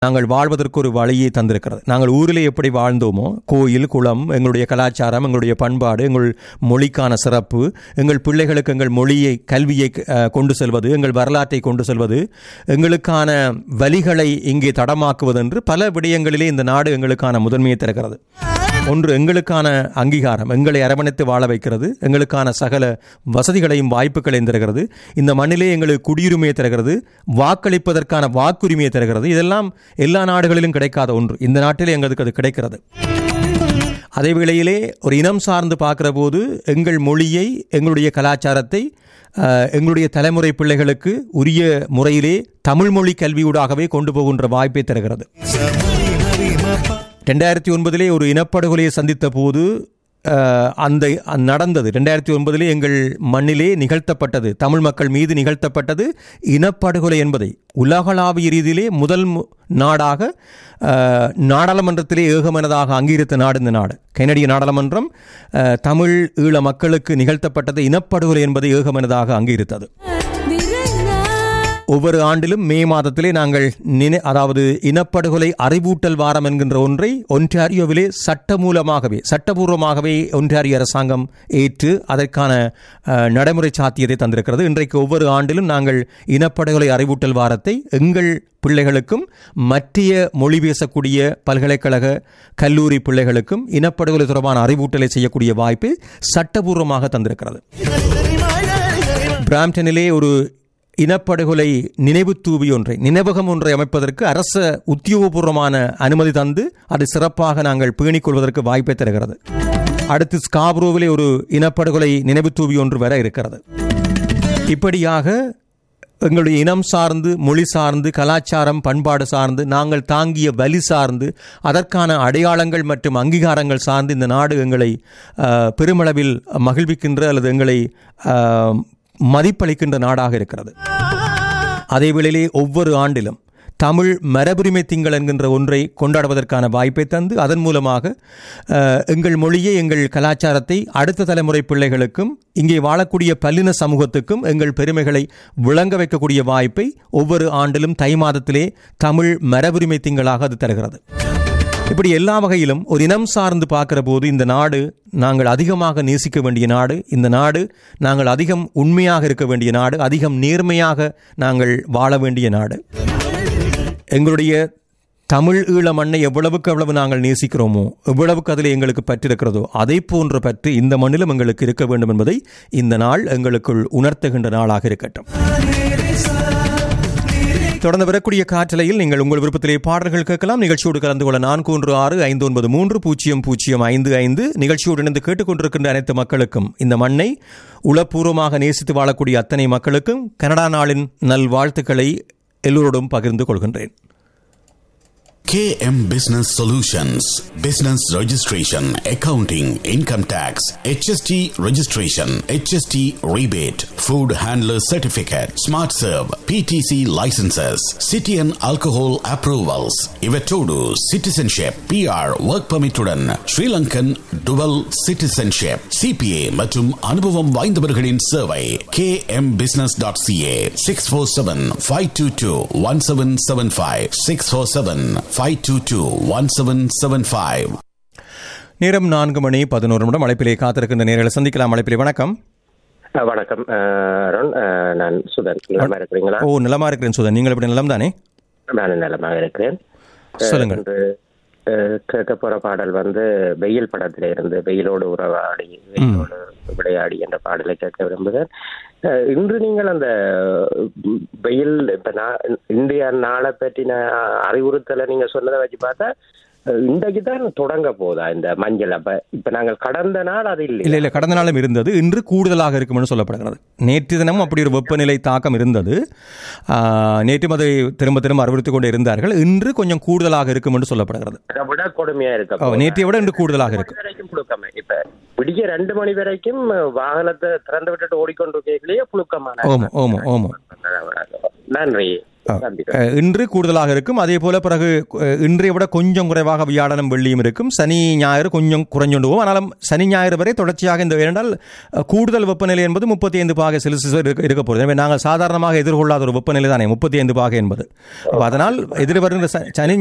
நாங்கள் வாழ்வதற்கு ஒரு வழியை தந்திருக்கிறது நாங்கள் ஊரிலே எப்படி வாழ்ந்தோமோ கோயில் குளம் எங்களுடைய கலாச்சாரம் எங்களுடைய பண்பாடு எங்கள் மொழிக்கான சிறப்பு எங்கள் பிள்ளைகளுக்கு எங்கள் மொழியை கல்வியை அஹ், கொண்டு செல்வது எங்கள் வரலாற்றை கொண்டு செல்வது எங்களுக்கான வழிகளை இங்கே தடமாக்குவது என்று பல விடயங்களிலே இந்த நாடு எங்களுக்கான முதன்மையை தருகிறது ஒன்று எங்களுக்கான அங்கீகாரம் எங்களை அரவணைத்து வாழ வைக்கிறது எங்களுக்கான சகல வசதிகளையும் வாய்ப்புகளையும் தருகிறது இந்த மண்ணிலே எங்களுக்கு குடியுரிமையை தருகிறது வாக்களிப்பதற்கான வாக்குரிமையை தருகிறது இதெல்லாம் எல்லா நாடுகளிலும் கிடைக்காத ஒன்று இந்த நாட்டிலே எங்களுக்கு அது கிடைக்கிறது அதே வேளையிலே ஒரு இனம் சார்ந்து பார்க்கிற போது எங்கள் மொழியை எங்களுடைய கலாச்சாரத்தை அஹ், எங்களுடைய தலைமுறை பிள்ளைகளுக்கு உரிய முறையிலே தமிழ் மொழி கல்வியூடாகவே கொண்டு போகின்ற வாய்ப்பை தருகிறது ரெண்டாயிரத்தி ஒன்பதிலே ஒரு இனப்படுகொலையை சந்தித்த போது அஹ், அந்த அந்த நடந்தது ரெண்டாயிரத்தி ஒன்பதிலே எங்கள் மண்ணிலே நிகழ்த்தப்பட்டது தமிழ் மக்கள் மீது நிகழ்த்தப்பட்டது இனப்படுகொலை என்பதை உலகளாவிய ரீதியிலே முதல் மு- நாடாக அஹ், நாடாளுமன்றத்திலே ஏகமனதாக அங்கீகரித்த நாடு இந்த நாடு கனடிய நாடாளுமன்றம் அஹ், தமிழ் ஈழ மக்களுக்கு நிகழ்த்தப்பட்டது இனப்படுகொலை என்பதை ஏகமனதாக அங்கீகரித்தது ஒவ்வொரு ஆண்டிலும் மே மாதத்திலே நாங்கள் நினை அதாவது இனப்படுகொலை அறிவூட்டல் வாரம் என்கின்ற ஒன்றை ஒன்டாரியோவிலே சட்டமூலமாகவே சட்டபூர்வமாகவே ஒன்டாரியோ அரசாங்கம் ஏற்று அதற்கான அஹ், நடைமுறை சாத்தியத்தை தந்திருக்கிறது இன்றைக்கு ஒவ்வொரு ஆண்டிலும் நாங்கள் இனப்படுகொலை அறிவூட்டல் வாரத்தை எங்கள் பிள்ளைகளுக்கும் மற்றிய மொழி பேசக்கூடிய பல்கலைக்கழக கல்லூரி பிள்ளைகளுக்கும் இனப்படுகொலை தொடர்பான அறிவூட்டலை செய்யக்கூடிய வாய்ப்பு சட்டபூர்வமாக தந்திருக்கிறது பிராம்டனிலே ஒரு இனப்படுகொலை நினைவு தூவி ஒன்றை நினைவகம் ஒன்றை அமைப்பதற்கு அரச உத்தியோகபூர்வமான அனுமதி தந்து அதை சிறப்பாக நாங்கள் பேணிக் கொள்வதற்கு வாய்ப்பை தருகிறது அடுத்து ஸ்காப்ரோவிலே ஒரு இனப்படுகொலை நினைவு தூவி ஒன்று வர இருக்கிறது இப்படியாக எங்களுடைய இனம் சார்ந்து மொழி சார்ந்து கலாச்சாரம் பண்பாடு சார்ந்து நாங்கள் தாங்கிய வலி சார்ந்து அதற்கான அடையாளங்கள் மற்றும் அங்கீகாரங்கள் சார்ந்து இந்த நாடு எங்களை அஹ், பெருமளவில் மகிழ்விக்கின்ற அல்லது எங்களை அஹ், மதிப்பளிக்கின்ற நாடாக இருக்கிறது அதே வேளையிலே ஒவ்வொரு ஆண்டிலும் தமிழ் மரபுரிமை திங்கள் என்கின்ற ஒன்றை கொண்டாடுவதற்கான வாய்ப்பை தந்து அதன் மூலமாக அஹ், எங்கள் மொழியை எங்கள் கலாச்சாரத்தை அடுத்த தலைமுறை பிள்ளைகளுக்கும் இங்கே வாழக்கூடிய பல்லின சமூகத்துக்கும் எங்கள் பெருமைகளை விளங்க வைக்கக்கூடிய வாய்ப்பை ஒவ்வொரு ஆண்டிலும் தை மாதத்திலே தமிழ் மரபுரிமை திங்களாக அது தருகிறது இப்படி எல்லா வகையிலும் ஒரு இனம் சார்ந்து பார்க்கிற போது இந்த நாடு நாங்கள் அதிகமாக நேசிக்க வேண்டிய நாடு இந்த நாடு நாங்கள் அதிகம் உண்மையாக இருக்க வேண்டிய நாடு அதிகம் நேர்மையாக நாங்கள் வாழ வேண்டிய நாடு எங்களுடைய தமிழ் ஈழ மண்ணை எவ்வளவுக்கு எவ்வளவு நாங்கள் நேசிக்கிறோமோ எவ்வளவுக்கு அதில் எங்களுக்கு பற்றிருக்கிறதோ அதை போன்ற பற்று இந்த மண்ணிலும் எங்களுக்கு இருக்க வேண்டும் என்பதை இந்த நாள் எங்களுக்குள் உணர்த்துகின்ற நாளாக இருக்கட்டும் தொடர்ந்து வரக்கூடிய காற்றலையில் நீங்கள் உங்கள் விருப்பத்திலே பாடல்கள் கேட்கலாம் நிகழ்ச்சியோடு கலந்து கொள்ள நான்கு ஒன்று ஆறு ஐந்து ஒன்பது மூன்று பூஜ்ஜியம் பூஜ்ஜியம் ஐந்து ஐந்து நிகழ்ச்சியோடு இணைந்து கேட்டுக்கொண்டிருக்கின்ற அனைத்து மக்களுக்கும் இந்த மண்ணை உளப்பூர்வமாக நேசித்து வாழக்கூடிய அத்தனை மக்களுக்கும் கனடா நாளின் நல்வாழ்த்துக்களை எல்லோரோடும் பகிர்ந்து கொள்கின்றேன் KM Business Solutions Business Registration, Accounting, Income Tax, HST Registration, HST Rebate, Food Handler Certificate, Smart Serve, PTC Licenses, City and Alcohol Approvals, Ivetodu Citizenship, PR Work Permit உடன் Sri Lankan Dual Citizenship, CPA மற்றும் அனுபவம் வாய்ந்தவர்களின் சேவை kmbusiness.ca 647-522-1775 647-522-1775 நேரம் நான்கு மணி பதினோரு நிமிடம் அழைப்பிலே காத்திருக்கின்ற நேர்களை சந்திக்கலாம் அழைப்பிலே வணக்கம் அஹ் வணக்கம் அஹ் அருண் அஹ் நான் சுதன் நலமா இருக்கிறீங்களா ஓ நலமா இருக்கிறேன் சுதன் நீங்கள் எப்படி நலம் தானே நான் நலமாக இருக்கிறேன் அஹ் சொல்லுங்கள். இன்று, அஹ் கேட்க போற பாடல் வந்து வெயில் படத்தில இருந்து வெயிலோடு உறவாடி வெயிலோடு விளையாடி என்ற பாடலை கேட்க விரும்புகிறேன் அஹ் இன்று நீங்கள் அந்த உம், வெயில் இப்ப நான் இந்தியா நாளை பற்றின அறிவுறுத்தலை நீங்க சொன்னதை வச்சு பார்த்தா அஹ் இன்றைக்கு தான் தொடங்க போதா இந்த மஞ்சள் அப்ப இப்ப நாங்கள் கடந்த நாள் அது இல்லை இல்லை இல்லை கடந்த நாளும் இருந்தது இன்று கூடுதலாக இருக்கும்னு சொல்லப்படுகிறது நேற்று தினமும் அப்படி ஒரு வெப்பநிலை தாக்கம் இருந்தது ஆ, நேற்றும் அதை திரும்ப திரும்ப அறிவுறுத்திக் கொண்டு இருந்தார்கள் இன்று கொஞ்சம் கூடுதலாக இருக்கும் என்று சொல்லப்படுகிறது அதை விட கொடுமையா ஓ, இருக்க நேற்றைய விட இன்று கூடுதலாக இருக்கு மணி வரைக்கும் புழுக்கமே இப்ப விடிய ரெண்டு மணி வரைக்கும் வாகனத்தை திறந்து விட்டுட்டு ஓடிக்கொண்டிருக்கையிலேயே புழுக்கமான ஓமோ ஓமோ ஓமோ நன்றி சந்திப்போம். அஹ், இன்று கூடுதலாக இருக்கும் அதே போல பிறகு அஹ், இன்றைய விட கொஞ்சம் குறைவாக வியாழனும் வெள்ளியும் இருக்கும் சனி ஞாயிறு கொஞ்சம் குறைஞ்சொண்டு போகும் ஆனாலும் சனி ஞாயிறு வரை தொடர்ச்சியாக இந்த ஏனென்றால் அஹ், கூடுதல் வெப்பநிலை என்பது முப்பத்தி ஐந்து பாகை செல்சியஸ் இருக்க இருக்க போகிறது எனவே நாங்கள் சாதாரணமாக எதிர்கொள்ளாத ஒரு வெப்பநிலை தானே முப்பத்தி ஐந்து பாகை என்பது அப்ப அதனால் எதிர் வருகின்ற ச- சனி